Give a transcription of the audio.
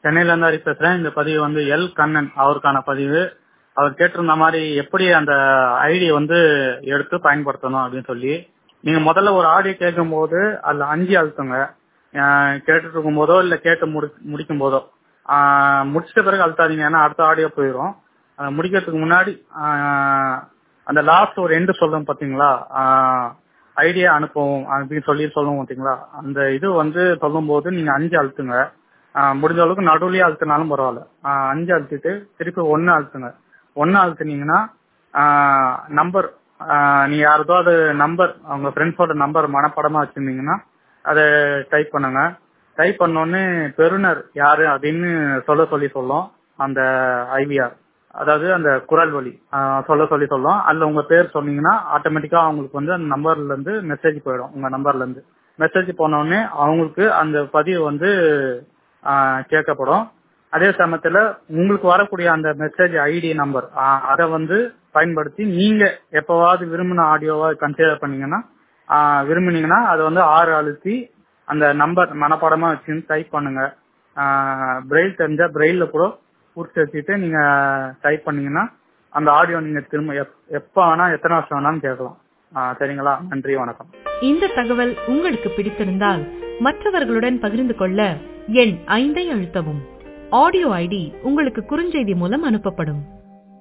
சென்னையில இருந்து ஹரி பேசுறேன் இந்த பதிவு வந்து எல் கண்ணன் அவருக்கான பதிவு அவர் கேட்டிருந்த மாதிரி எப்படி அந்த ஐடி வந்து எடுத்து பயன்படுத்தணும் அப்படின்னு சொல்லி நீங்க முதல்ல ஒரு ஆடியோ கேட்கும் போது அதுல அஞ்சு அழுத்துங்க அஹ் கேட்டுட்டு இருக்கும் போதோ இல்ல கேட்டு முடி முடிக்கும் போதோ ஆஹ் முடிச்சிட்ட பிறகு அழுத்தாதீங்க ஏன்னா அடுத்த ஆடியோ போயிடும் அஹ் முடிக்கிறதுக்கு முன்னாடி ஆஹ் அந்த லாஸ்ட் ஒரு எண்டு சொல்லும் பாத்தீங்களா ஐடியா அனுப்புவோம் அப்படின்னு சொல்லி சொல்லுவோம் பாத்தீங்களா அந்த இது வந்து சொல்லும் போது நீங்க அஞ்சு அழுத்துங்க ஆஹ் முடிஞ்ச அளவுக்கு நடுவுலயே அழுத்தினாலும் பரவாயில்ல ஆஹ் அஞ்சு அழுத்திட்டு திருப்பி ஒன்னு அழுத்துங்க ஒன்னு அழுத்துனீங்கன்னா நம்பர் நீங்க யாருக்காவது நம்பர் அவங்க ஃப்ரெண்ட்ஸோட நம்பர் மனப்படமா வச்சிருந்தீங்கன்னா அதை டைப் பண்ணுங்க டைப் பண்ணோடனே பெறுநர் யாரு அப்படின்னு சொல்ல சொல்லி சொல்லும் அந்த ஐவிஆர் அதாவது அந்த குரல் வழி ஆஹ் சொல்ல சொல்லி சொல்லும் அதுல உங்க பேர் சொன்னீங்கன்னா ஆட்டோமேட்டிக்கா அவங்களுக்கு வந்து அந்த நம்பர்ல இருந்து மெசேஜ் போயிடும் உங்க நம்பர்ல இருந்து மெசேஜ் போன உடனே அவங்களுக்கு அந்த பதிவு வந்து ஆஹ் கேட்கப்படும் அதே சமயத்துல உங்களுக்கு வரக்கூடிய அந்த மெசேஜ் ஐடி நம்பர் அதை வந்து பயன்படுத்தி நீங்க எப்பவாவது விரும்பின ஆடியோவா கன்சிடர் பண்ணீங்கன்னா ஆஹ் விரும்புனீங்கன்னா அதை வந்து ஆறு அழுத்தி அந்த நம்பர் மனப்பாடமா வச்சு டைப் பண்ணுங்க பிரெயில் தெரிஞ்சா பிரெயில்ல கூட குறிச்சு வச்சுட்டு நீங்க டைப் பண்ணீங்கன்னா அந்த ஆடியோ நீங்க திரும்ப எப்- எப்ப வேணா எத்தனை வருஷம் வேணாலும் கேட்கலாம் ஆஹ் சரிங்களா நன்றி வணக்கம் இந்த தகவல் உங்களுக்கு பிடித்திருந்தால் மற்றவர்களுடன் பகிர்ந்து கொள்ள எண் ஐந்தை அழுத்தவும் ஆடியோ ஐடி உங்களுக்கு குறுஞ்செய்தி மூலம் அனுப்பப்படும்